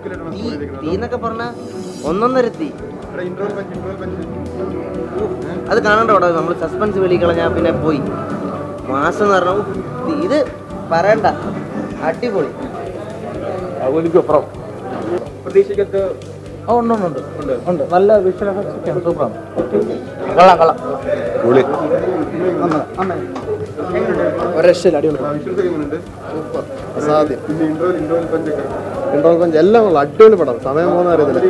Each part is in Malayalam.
തീ തീ എന്നൊക്കെ പറഞ്ഞ ഒന്നൊന്നര തീ അത് കാണണ്ട അവിടെ നമ്മൾ സസ്പെൻസ് വെളി കളഞ്ഞാൽ പിന്നെ പോയി മാസം എന്ന് പറഞ്ഞാൽ ഉഫ്, തീ- ഇത് പറയണ്ട അടിപൊളി അതുപോലിക്കപ്പുറം പ്രതീക്ഷിക്കത്ത് ആ ഉണ്ട് ഉണ്ട് ഉണ്ട് ഉണ്ട് നല്ല വിഷ്വൽ എഫക്ട്സ് ഒക്കെയാണ് സൂപ്പറാണ് കൊള്ളാം കൊള്ളാം പുളി ഒരു രക്ഷയില്ല അടിപൊളി അസാധ്യം ഇൻട്രോൾ പഞ്ച് എല്ലാം കൊള്ളാം അടിപൊളി പടം സമയം പോകുന്ന അറിയത്തില്ല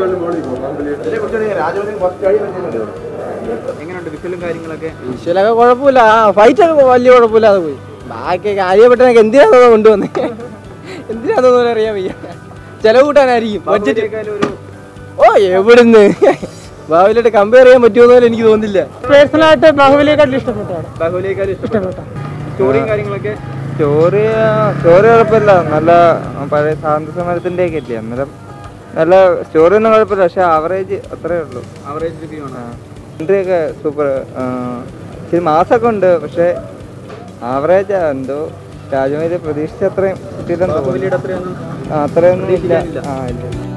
എങ്ങനെയുണ്ട് വിഷ്വലും കാര്യങ്ങളൊക്കെ വിഷ്വലൊക്കെ കുഴപ്പമില്ല ആ ഫൈറ്റ് ഒക്കെ വലിയ കുഴപ്പമില്ലാതെ പോയി ബാക്കി കാര്യപ്പെട്ടനൊക്കെ എന്തിനാണെന്നോ കൊണ്ടുവന്നേ എന്തിനാണെന്നോ അറിയാൻ വയ്യ ചെലവ് കൂട്ടാനായിരിക്കും ബഡ്ജറ്റ് ഇതിനേക്കാളും ഒരു ഓ എവിടുന്ന് ഭാവിയിലായിട്ട് കമ്പയർ ചെയ്യാൻ പറ്റുമെന്ന് എനിക്ക് തോന്നുന്നില്ല പേഴ്സണലായിട്ട് ബാഹുബലിയെക്കാട്ടിലും ഇഷ്ടപ്പെട്ടാണ് ബാഹുലേക്കാളും ഇഷ്ടപ്പെട്ട സ്റ്റോറിയും കാര്യങ്ങളൊക്കെ സ്റ്റോറി സ്റ്റോറി കുഴപ്പമില്ല നല്ല പഴയ സ്വാതന്ത്ര്യ സമരത്തിന്റെ ഒക്കെ ഇല്ലേ അന്നേരം നല്ല സ്റ്റോറി ഒന്നും കുഴപ്പമില്ല പക്ഷെ ആവറേജ് അത്രേ ഉള്ളൂ ആവറേജ് റിവ്യൂ ആണ് എൻട്രി ഒക്കെ സൂപ്പർ ഇച്ചിരി മാസമൊക്കെ ഉണ്ട് പക്ഷെ ആവറേജ് എന്തോ രാജമൗലി പ്രതീക്ഷിച്ച അത്രയും കിട്ടിയില്ലെന്ന് തോന്നുന്നു ബാഹുബലിയുടെ അത്രയൊന്നും ആ, അത്രയൊന്നും ഇല്ല പ്രതീക്ഷിക്കാനില്ല. ആ ഇല്ല